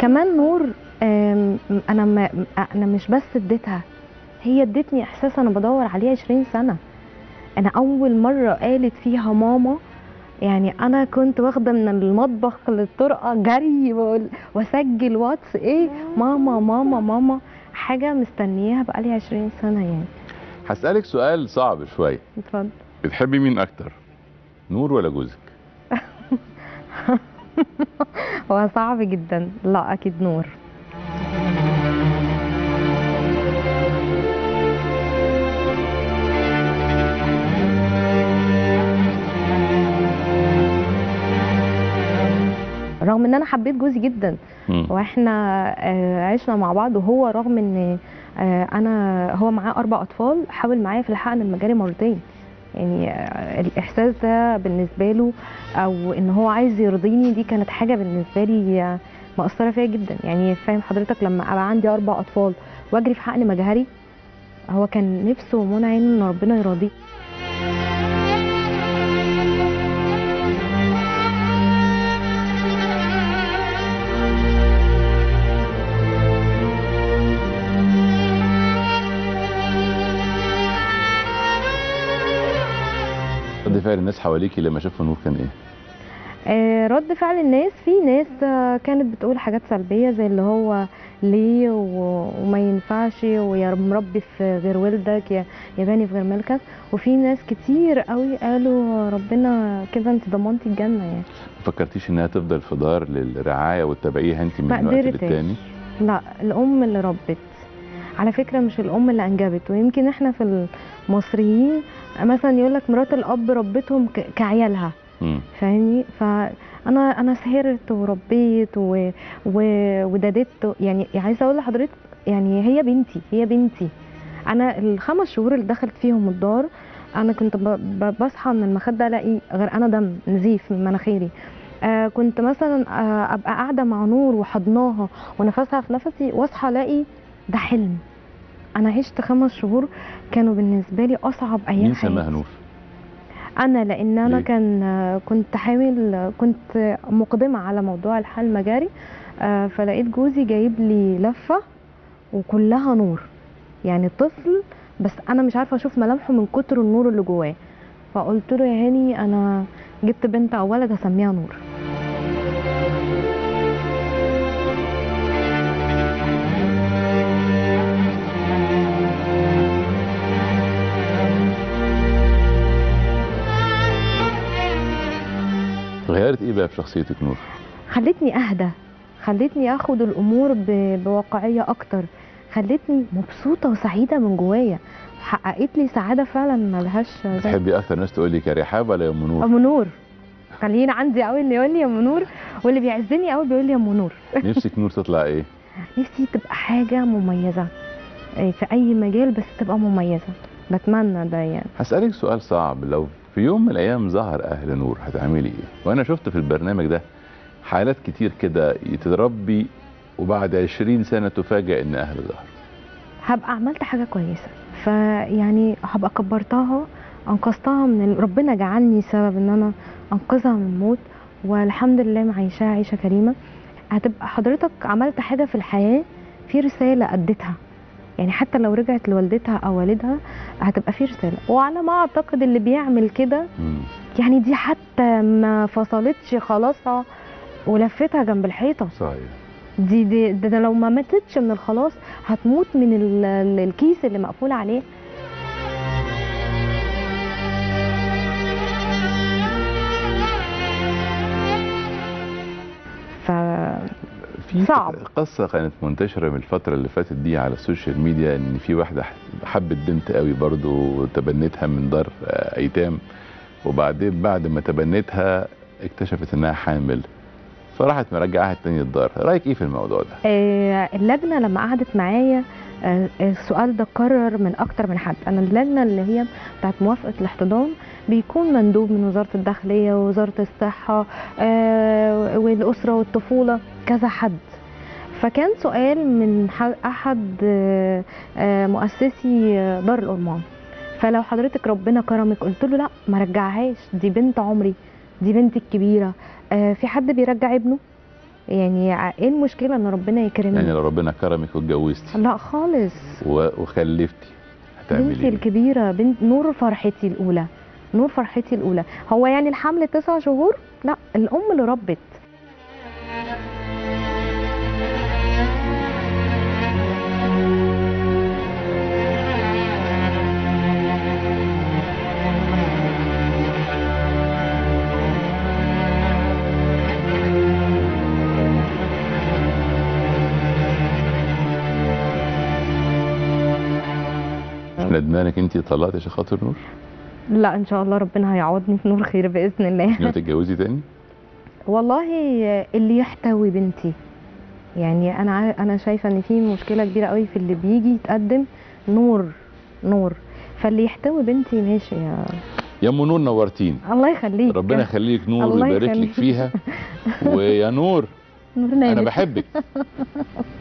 كمان نور آم، انا ما انا مش بس اديتها هي ادتني احساس انا بدور عليه 20 سنه انا اول مره قالت فيها ماما يعني انا كنت واخده من المطبخ للطرقه جري وأقول- واسجل واتس ايه ماما ماما ماما حاجه مستنياها بقالي 20 سنه يعني هسألك سؤال صعب شوية اتفضل بتحبي مين أكتر نور ولا جوزك هو صعب جدا لا اكيد نور رغم ان انا حبيت جوزي جدا مم. واحنا آه، عشنا مع بعض وهو رغم ان آه، انا هو معاه اربع اطفال حاول معايا في الحقن المجاري مرتين يعني آه، الاحساس ده بالنسبه له او ان هو عايز يرضيني دي كانت حاجه بالنسبه لي آه، مأثره فيا جدا يعني فاهم حضرتك لما ابقى عندي اربع اطفال واجري في حقن مجهري هو كان نفسه ومنى عين ان ربنا يرضيه رد فعل الناس حواليكي لما شافوا نور كان ايه آه، رد فعل الناس في ناس آه، كانت بتقول حاجات سلبية زي اللي هو ليه و- وما ينفعش ويا مربي في غير ولدك يا ياباني في غير ملكك وفي ناس كتير قوي قالوا ربنا كده انت ضمنتي الجنة يعني ما فكرتيش انها تفضل في دار للرعاية وتتابعيها انت من ما وقت قدرتش. للتاني لا الام اللي ربت على فكرة مش الام اللي انجبت ويمكن احنا في المصريين مثلا يقول لك مرات الاب ربتهم ك- كعيالها مم. فاهمني فانا انا سهرت وربيت و... و... ودادت يعني عايزه اقول لحضرتك يعني هي بنتي هي بنتي انا الخمس شهور اللي دخلت فيهم الدار انا كنت ب... ب... بصحى من المخده الاقي غرقانه دم نزيف من مناخيري آه كنت مثلا آه ابقى قاعده مع نور وحضناها ونفسها في نفسي واصحى الاقي ده حلم انا عشت خمس شهور كانوا بالنسبه لي اصعب ايام مين حياتي سماها نور انا لان انا ليه؟ كان كنت حامل كنت مقدمه على موضوع الحل المجاري آه، فلقيت جوزي جايب لي لفه وكلها نور يعني طفل بس انا مش عارفه اشوف ملامحه من كتر النور اللي جواه فقلت له يا هاني انا جبت بنت او ولد اسميها نور غيرت ايه بقى في شخصيتك نور خلتني اهدى خلتني اخد الامور ب- بواقعيه اكتر خلتني مبسوطه وسعيده من جوايا حققت لي سعاده فعلا ملهاش زي تحبي اكتر ناس تقول لك يا رحاب ولا يا ام نور ام نور خلينا عندي قوي اللي يقول لي يا ام نور واللي بيعزني قوي بيقول لي يا ام نور نفسك نور تطلع ايه نفسي تبقى حاجه مميزه إيه، في اي مجال بس تبقى مميزه بتمنى ده يعني هسألك سؤال صعب لو في يوم من الأيام ظهر أهل نور هتعملي إيه؟ وأنا شفت في البرنامج ده حالات كتير كده يتربي وبعد 20 سنة تفاجأ إن أهل ظهر هبقى عملت حاجة كويسة فيعني هبقى كبرتها انقذتها من ال- ربنا جعلني سبب ان انا انقذها من الموت والحمد لله معيشاها عيشة كريمة هتبقى حضرتك عملت حاجة في الحياة في رسالة أديتها يعني حتى لو رجعت لوالدتها أو والدها هتبقى في رسالة وعلى ما أعتقد اللي بيعمل كده مم. يعني دي حتى ما فصلتش خلاصها ولفتها جنب الحيطة صحيح دي دي ده, ده لو ما ماتتش من الخلاص هتموت من ال- ال- الكيس اللي مقفول عليه ف في صعب. قصة كانت منتشرة من الفترة اللي فاتت دي على السوشيال ميديا إن في واحدة حبت بنت قوي برضو وتبنتها من دار آه، أيتام وبعدين بعد ما تبنتها اكتشفت إنها حامل فراحت مرجعاها تاني الدار رأيك إيه في الموضوع ده؟ آه، اللجنه لما قعدت معايا آه، السؤال ده اتكرر من اكتر من حد انا اللجنه اللي هي بتاعت موافقه الاحتضان بيكون مندوب من وزاره الداخليه ووزاره الصحه آه، والاسره والطفوله كذا حد فكان سؤال من ح- احد آه، آه، مؤسسي آه، دار الأرمان فلو حضرتك ربنا كرمك قلت له لا ما رجعهاش دي بنت عمري دي بنتي الكبيره آه، في حد بيرجع ابنه يعني ع- ايه المشكله ان ربنا يكرمني يعني لو ربنا كرمك واتجوزتي لا خالص و- وخلفتي هتعملي بنتي ايه؟ الكبيره بنت نور فرحتي الاولى نور فرحتي الاولى هو يعني الحمل تسع شهور لا الام اللي ربت مش ندمانك انت طلقتي عشان خاطر نور؟ لا ان شاء الله ربنا هيعوضني في نور خير باذن الله ناوي تتجوزي تاني؟ والله اللي يحتوي بنتي يعني انا عا- انا شايفه ان في مشكله كبيره قوي في اللي بيجي يتقدم نور نور فاللي يحتوي بنتي ماشي يا يا ام نور نورتيني الله يخليك ربنا يخليك نور الله ويبارك لك يخليك. فيها ويا نور نور انا نامت بحبك